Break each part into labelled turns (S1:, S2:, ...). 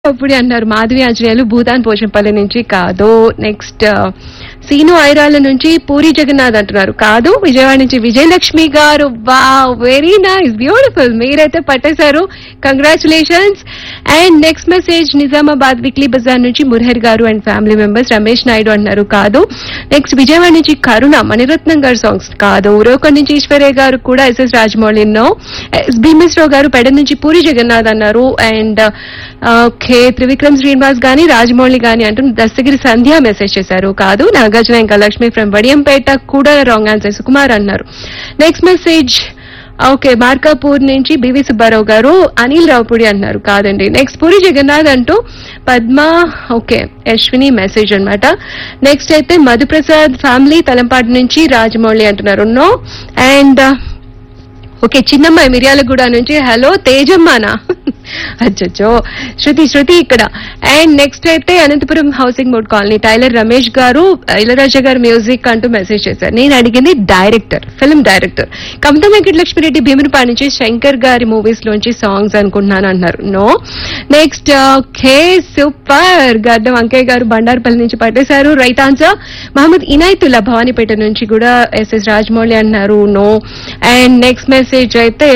S1: అప్పుడే అన్నారు మాధవి ఆంజనేయులు భూతాన్ పోచంపల్లి నుంచి కాదు నెక్స్ట్ సీను ఐరాల నుంచి పూరి జగన్నాథ్ అంటున్నారు కాదు విజయవాడ నుంచి విజయలక్ష్మి గారు వా వెరీ నైస్ బ్యూటిఫుల్ మీరైతే పట్టేశారు congratulations and next message Nizamabad weekly bazaar నుంచి Murahar garu and family members Ramesh Naidu అంటున్నారు కాదు నెక్స్ట్ విజయవాడ నుంచి కరుణ మణిరత్నం గారు సాంగ్స్ కాదు ఉరవకొండ నుంచి ఈశ్వర్య గారు కూడా S S Rajamouli no S Bheemeswararao garu పెడ నుంచి పూరి జగన్నాథ్ అన్నారు అండ్ ఓకే త్రివిక్రమ్ శ్రీనివాస్ గాని రాజమౌళి గాని అంటూ దస్తగిరి సంధ్య మెసేజ్ చేశారు కాదు నాగార్జున ఇంకా లక్ష్మి ఫ్రమ్ వడియంపేట కూడా రాంగ్ ఆన్సర్ సుకుమార్ అన్నారు నెక్స్ట్ మెసేజ్ ఓకే మార్కాపూర్ నుంచి బివి సుబ్బారావు గారు అనిల్ రావుపూడి అన్నారు కాదండి నెక్స్ట్ పూరి జగన్నాథ్ అంటూ పద్మ ఓకే అశ్విని మెసేజ్ అన్నమాట నెక్స్ట్ అయితే మధుప్రసాద్ ఫ్యామిలీ తలంపాటి నుంచి రాజమౌళి అంటున్నారు నో అండ్ ఓకే చిన్నమ్మాయి మిర్యాలగూడ నుంచి హలో తేజమ్మానా అచ్చచ్చో శృతి శృతి ఇక్కడ అండ్ నెక్స్ట్ అయితే Anantapur housing board colony tailor Ramesh garu Ilaiyaraaja garu music అంటూ మెసేజ్ చేశారు నేను అడిగింది director film director Kamata Venkatalakshmireddy Bheemunipadu నుంచి శంకర్ గారి మూవీస్ లోంచి సాంగ్స్ అనుకుంటున్నాను అన్నారు నో నెక్స్ట్ ఓకే సూపర్ గడ్డ వంకయ్య గారు బండారుపల్లి నుంచి పట్టేశారు రైట్ ఆన్సర్ మహమ్మద్ ఇనాయతుల్లా భవానీపేట నుంచి కూడా ఎస్ఎస్ రాజమౌళి అన్నారు నో అండ్ నెక్స్ట్ మెసేజ్ అయితే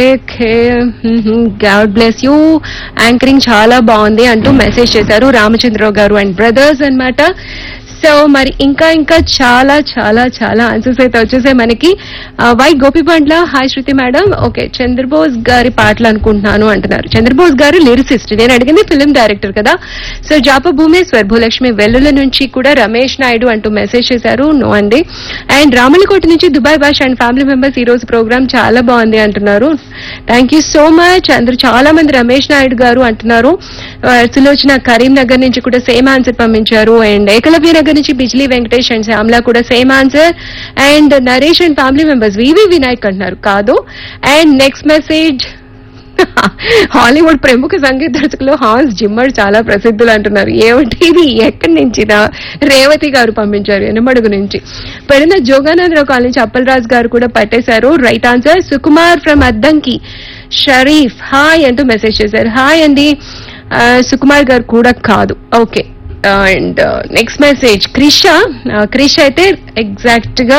S1: గాడ్ బ్లెస్ యూ యాంకరింగ్ చాలా బాగుంది అంటూ మెసేజ్ చేశారు రామచంద్రరావు గారు అండ్ బ్రదర్స్ అన్నమాట సో మరి ఇంకా ఇంకా చాలా చాలా చాలా ఆన్సర్స్ అయితే వచ్చేసాయి మనకి ఆ, Y Gopibandla hi Shruti madam okay Chandrabose గారి పాటలు అనుకుంటున్నాను అంటున్నారు చంద్రబోస్ గారు లిరిసిస్ట్ నేను అడిగింది ఫిల్మ్ డైరెక్టర్ కదా సో జాప భూమేశ్వర్ భూలక్ష్మి వెల్లుల నుంచి కూడా రమేష్ నాయుడు అంటూ మెసేజ్ చేశారు నో అండి అండ్ రామలకోట నుంచి దుబాయ్ భాష అండ్ ఫ్యామిలీ మెంబర్స్ ఈ రోజు ప్రోగ్రామ్ చాలా బాగుంది అంటున్నారు థ్యాంక్ యూ సో మచ్ అందరూ చాలా మంది రమేష్ నాయుడు గారు అంటున్నారు ఆ, సులోచన కరీంనగర్ నుంచి కూడా సేమ్ ఆన్సర్ పంపించారు అండ్ ఏకలవ్య నగర్ నుంచి బిజ్లీ వెంకటేష్ అండ్ శ్యామ్లా కూడా same answer and Naresh and family members VV Vinayak అంటున్నారు కాదు అండ్ నెక్స్ట్ మెసేజ్ హాలీవుడ్ ప్రముఖ సంగీత దర్శకులు హాన్స్ జిమ్మర్ చాలా ప్రసిద్ధులు అంటున్నారు ఏమిటి ఇది ఎక్కడి నుంచి రా- రేవతి గారు పంపించారు ఎనమడుగు నుంచి పెడిన జోగానందరావు కాలనీ నుంచి అప్పలరాజు గారు కూడా పట్టేశారు right answer Sukumar from Addanki Sharif hi అంటూ మెసేజ్ చేశారు హాయ్ అండి ఆ, సుకుమార్ గారు కూడా కాదు okay and next message Krish ఆ, క్రిష్ అయితే ఎగ్జాక్ట్ గా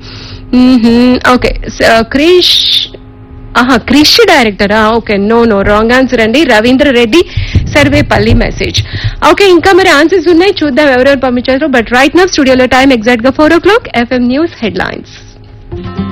S1: ఓకే క్రిష్ ఆహా క్రిష్ డైరెక్టరా okay no no wrong answer అండి రవీంద్ర రెడ్డి సర్వేపల్లి మెసేజ్ ఓకే ఇంకా మరి ఆన్సర్స్ ఉన్నాయి చూద్దాం ఎవరెవరు పంపించారు బట్ రైట్ నా స్టూడియోలో టైం ఎగ్జాక్ట్ గా four o'clock FM news head lines